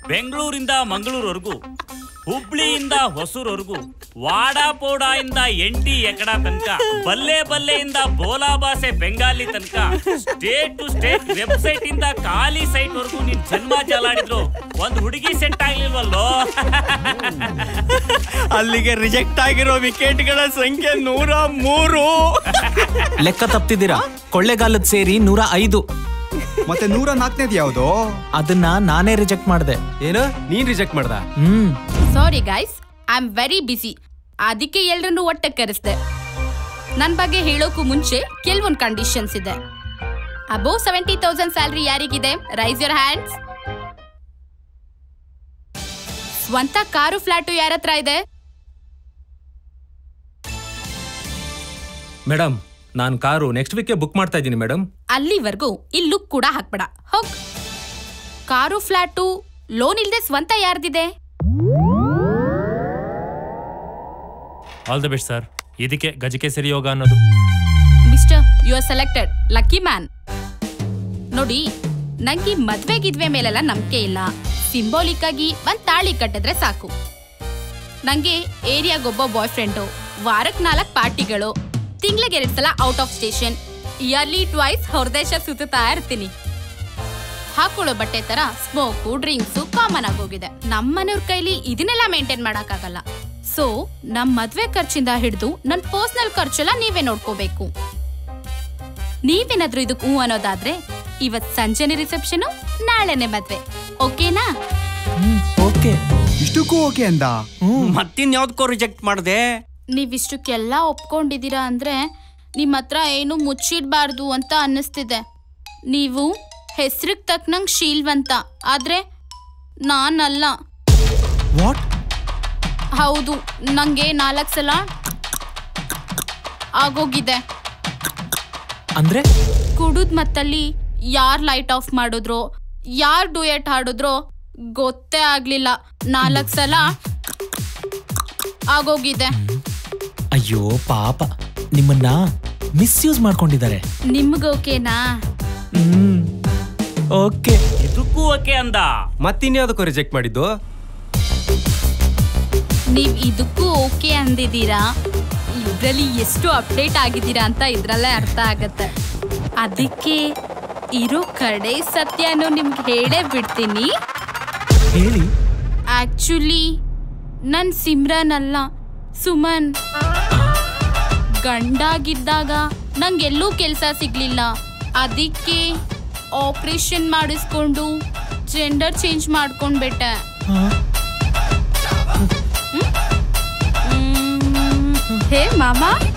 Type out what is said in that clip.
ಬೆಂಗಳೂರಿಂದ ಮಂಗಳೂರವರೆಗೂ ಹುಬ್ಳಿಯಿಂದ ಹೊಸೂರವರೆಗೂ ವಾಡಾ ಪೋಡಾ ಇಂದ ಎಂಟಿ ಎಕಡ ತನಕ ಬಲ್ಲೆ ಬಲ್ಲೆಯಿಂದ ಬೋಲಾ ಭಾಷೆ ಬೆಂಗಾಲಿ ತನಕ ಸ್ಟೇಟ್ ಟು ಸ್ಟೇಟ್ ವೆಬ್ಸೈಟ್ ಇಂದ ಖಾಲಿ ಸೈಟ್ ವರೆಗೂ ನೀನ್ ಜನ್ಮ ಜಾಲಾಡಿದ್ರು ಒಂದ್ ಹುಡುಗಿ ಸೆಟ್ ಆಗ್ಲಿಲ್ವಲ್ಲೋ ಅಲ್ಲಿಗೆ ರಿಜೆಕ್ಟ್ ಆಗಿರೋ ವಿಕೆಟ್ಗಳ ಸಂಖ್ಯೆ ನೂರ ಮೂರು ಲೆಕ್ಕ ತಪ್ತಿದ್ದೀರಾ ಕೊಳ್ಳೆಗಾಲದ್ ಸೇರಿ ನೂರ ಐದು ಮತ್ತೆ ನೂರ ನಾಲ್ಕನೇದು ಯಾವುದು ಅದನ್ನ ನಾನೇ ರಿಜೆಕ್ಟ್ ಮಾಡಿದೆ ಏನು ನೀನ್ ರಿಜೆಕ್ಟ್ ಮಾಡ್ದ hmm sorry guys I am very busy ಅದಕ್ಕೆ ಎಲ್ರನ್ನೂ ಒಟ್ಟೆ ಕರೆಸ್ದೆ ನನ್ನ ಬಗ್ಗೆ ಹೇಳೋಕು ಮುಂಚೆ ಕೆಲವೊಂದು ಕಂಡೀಷನ್ಸ್ ಇದೆ ಅಬೋವ್ ಸೆವೆಂಟಿ ತೌಸಂಡ್ ಸ್ಯಾಲ್ರಿ ಯಾರಿಗಿದೆ ರೈಸ್ ಯೋರ್ ಹ್ಯಾಂಡ್ಸ್ ಸ್ವಂತ ಕಾರು ಫ್ಲಾಟು ಯಾರ ಹತ್ರ ಇದೆ ಮೇಡಮ್ ನಾನು ಕಾರು ನೆಕ್ಸ್ಟ್ ವೀಕೆ ಬುಕ್ ಮಾಡ್ತಾ ಇದ್ದೀನಿ ಮೇಡಮ್ ಅಲ್ಲಿವರೆಗೂ ಇಲ್ಲಿ ಲುಕ್ ಕೂಡ ಹಾಕ್ಬೇಡ ಹೋಗ್ ಕಾರು ಫ್ಲಾಟು ಲೋನ್ ಇಲ್ದೆ ಸ್ವಂತ ಯಾರ್ದಿದೆ ಆಲ್ ದ ಬೆಸ್ಟ್ ಸರ್ ಇದಕ್ಕೆ ಗಜಕೇಸರಿ ಯೋಗ ಅನ್ನೋದು mister you are selected lucky man ನೋಡಿ ನಂಗೆ ಈ ಮದ್ವೆ ಗಿದ್ವೆ ಮೇಲೆಲ್ಲ ನಂಬಿಕೆ ಇಲ್ಲ ಸಿಂಬಾಲಿಕ್ ಆಗಿ ಒಂದ್ ತಾಳಿ ಕಟ್ಟಿದ್ರೆ ಸಾಕು ನಂಗೆ ಏರಿಯಾಗೊಬ್ಬ ಬಾಯ್ ಫ್ರೆಂಡು ವಾರಕ್ ನಾಲ್ಕು ಪಾರ್ಟಿಗಳು ತಿಂಗ್ಳಿಗೆ ಎರಡ್ ಸಲ out of station yearly twice ಹೊರದೇಶ ಸುತ್ತಾ ಇರ್ತೀನಿ ಹಾಕೊಳ್ಳೋ ಬಟ್ಟೆ ತರ ಸ್ಮೋಕು ಡ್ರಿಂಕ್ಸು ಕಾಮನ್ ಆಗೋಗಿದೆ ನಮ್ಮನೆಯವ್ರ ಕೈಲಿ ಇದನ್ನೆಲ್ಲ ಮೇಂಟೈನ್ ಮಾಡಕ್ಕಾಗಲ್ಲ ಸೊ ನಮ್ ಮದ್ವೆ ಖರ್ಚಿಂದ ಹಿಡಿದು ನನ್ ಪರ್ಸನಲ್ ಖರ್ಚೆಲ್ಲ ನೀವೇ ನೋಡ್ಕೋಬೇಕು ನೀವೇನಾದ್ರೂ ಇದಕ್ಕೆ ಹೂ ಅನ್ನೋದಾದ್ರೆ ಇವತ್ ಸಂಜೆನೆ ರಿಸೆಪ್ಷನ್ ನಾಳೆನೆ ಮದ್ವೆ ಓಕೆನಾ ಓಕೆ ಇಷ್ಟಕ್ಕೂ ಓಕೆ ಅಂದ ಮತ್ತಿನ್ ಯಾವ್ದಕ್ಕೋ ರಿಜೆಕ್ಟ್ ಮಾಡ್ದೆ ನೀವಿಷ್ಟಕ್ಕೆಲ್ಲ ಒಪ್ಕೊಂಡಿದ್ದೀರಾ ಅಂದ್ರೆ ನಿಮ್ಮ ಹತ್ರ ಏನು ಮುಚ್ಚಿಡ್ಬಾರ್ದು ಅಂತ ಅನ್ನಿಸ್ತಿದೆ ನೀವು ಹೆಸ್ರಿಗೆ ತಕ್ಕನಂಗ್ ಶೀಲ್ವಂತ ಆದ್ರೆ ನಾನಲ್ಲ ವಾಟ್ ಹೌದು ನಂಗೆ ನಾಲ್ಕು ಸಲ ಆಗೋಗಿದೆ ಅಂದ್ರೆ ಕುಡುದ್ ಮತ್ತಲ್ಲಿ ಯಾರ್ ಲೈಟ್ ಆಫ್ ಮಾಡಿದ್ರೋ ಯಾರ್ ಡುಯೆಟ್ ಹಾಡಿದ್ರೋ ಗೊತ್ತೇ ಆಗ್ಲಿಲ್ಲ ನಾಲ್ಕು ಸಲ ಆಗೋಗಿದೆ ಅಯ್ಯೋ ಪಾಪ ನಿಮ್ಮನ್ನ ಮಿಸ್ಯೂಸ್ ಮಾಡ್ಕೊಂಡಿದ್ದಾರೆ ನಿಮ್ಗೋಕೆನಾ ಹ್ಮ್ ಓಕೆ ಇದಕ್ಕೂ ಓಕೆ ಅಂದ ಮತ್ತಿನ್ಯಾವ್ದಕ್ಕೋ ರಿಜೆಕ್ಟ್ ಮಾಡಿದ್ದು ನೀವ್ ಇದಕ್ಕೂ ಓಕೆ ಅಂದಿದ್ದೀರಾ ಇದ್ರಲ್ಲಿ ಎಷ್ಟು ಅಪ್ಡೇಟ್ ಆಗಿದ್ದೀರಾ ಅಂತ ಇದ್ರಲ್ಲೇ ಅರ್ಥ ಆಗತ್ತೆ ಅದಕ್ಕೆ ಇರೋ ಕಡೆ ಸತ್ಯನು ನಿಮ್ಗೆ ಹೇಳೇ ಬಿಡ್ತೀನಿ ಹೇಳಿ ಆಕ್ಚುಲಿ ನನ್ ಸಿಮ್ರನ್ ಅಲ್ಲ ಸುಮನ್ ಗಂಡಾಗಿದ್ದಾಗ ನಂಗೆಲ್ಲೂ ಕೆಲಸ ಸಿಗ್ಲಿಲ್ಲ ಅದಕ್ಕೆ ಆಪರೇಷನ್ ಮಾಡಿಸ್ಕೊಂಡು ಜೆಂಡರ್ ಚೇಂಜ್ ಮಾಡ್ಕೊಂಡ್ಬಿಟ್ಟೆ ಹಾ? ಹ್ಮ್. ಹೇ ಮಾಮ